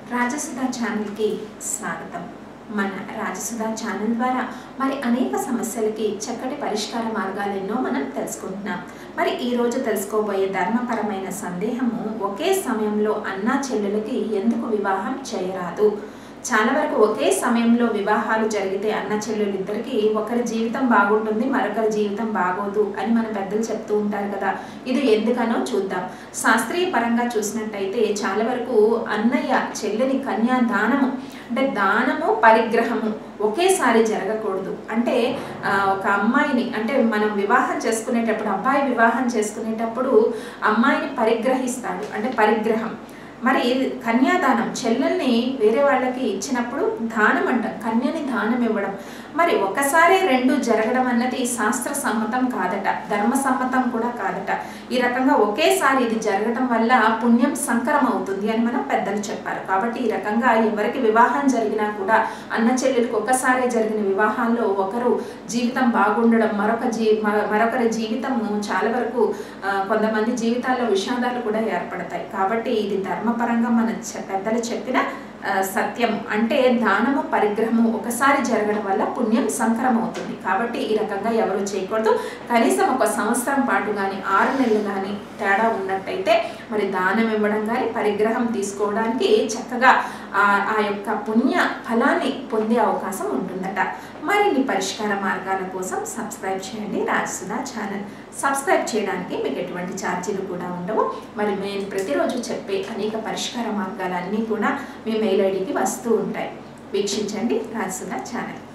రాజసుధా ఛానల్కి స్వాగతం మన రాజసుధా ఛానల్ ద్వారా మరి అనేక సమస్యలకి చక్కటి పరిష్కార మార్గాలు ఎన్నో మనం తెలుసుకుంటున్నాం మరి ఈరోజు తెలుసుకోబోయే ధర్మపరమైన సందేహము ఒకే సమయంలో అన్నా చెల్లెలకి ఎందుకు వివాహం చేయరాదు చాలా వరకు ఒకే సమయంలో వివాహాలు జరిగితే అన్న చెల్లెలిద్దరికి ఒకరి జీవితం బాగుంటుంది మరొకరి జీవితం బాగోదు అని మన పెద్దలు చెప్తూ ఉంటారు కదా ఇది ఎందుకనో చూద్దాం శాస్త్రీయ పరంగా చూసినట్టయితే చాలా వరకు అన్నయ్య చెల్లెని కన్యా దానము అంటే దానము పరిగ్రహము ఒకేసారి జరగకూడదు అంటే ఆ, ఒక అమ్మాయిని అంటే మనం వివాహం చేసుకునేటప్పుడు అబ్బాయి వివాహం చేసుకునేటప్పుడు అమ్మాయిని పరిగ్రహిస్తాడు అంటే పరిగ్రహం మరి కన్యాదానం చెల్లెల్ని వేరే వాళ్ళకి ఇచ్చినప్పుడు దానం అంటాం కన్యని దానం ఇవ్వడం మరి ఒకసారి రెండు జరగడం అన్నది శాస్త్ర సమ్మతం కాదట ధర్మ సమ్మతం కూడా కాదట ఈ రకంగా ఒకేసారి ఇది జరగడం వల్ల పుణ్యం సంకరం అవుతుంది అని మనం పెద్దలు చెప్పారు కాబట్టి ఈ రకంగా ఎవరికి వివాహం జరిగినా కూడా అన్న చెల్లెలకు ఒకసారి జరిగిన వివాహాల్లో ఒకరు జీవితం బాగుండడం మరొక జీ మ- మరొకరి జీవితము చాలా వరకు ఆ, కొంతమంది జీవితాల్లో విషాదాలు కూడా ఏర్పడతాయి కాబట్టి ఇది ధర్మపరంగా మన చె- పెద్దలు చెప్పిన ఆ, సత్యం అంటే దానము పరిగ్రహము ఒకసారి జరగడం వల్ల పుణ్యం సంకరం అవుతుంది కాబట్టి ఈ రకంగా ఎవరు చేయకూడదు కనీసం ఒక సంవత్సరం పాటు కానీ ఆరు నెలలు కానీ తేడా ఉన్నట్టయితే మరి దానం ఇవ్వడం కానీ పరిగ్రహం తీసుకోవడానికి చక్కగా ఆ ఆ యొక్క పుణ్య ఫలాన్ని పొందే అవకాశం ఉంటుందట మరిన్ని పరిష్కార మార్గాల కోసం సబ్స్క్రైబ్ చేయండి రాజసుధా ఛానల్ సబ్స్క్రైబ్ చేయడానికి మీకు ఎటువంటి ఛార్జీలు కూడా ఉండవు మరి నేను ప్రతిరోజు చెప్పే అనేక పరిష్కార మార్గాలన్నీ కూడా మీ మెయిల్ ఐడికి వస్తూ ఉంటాయి వీక్షించండి రాజసుధా ఛానల్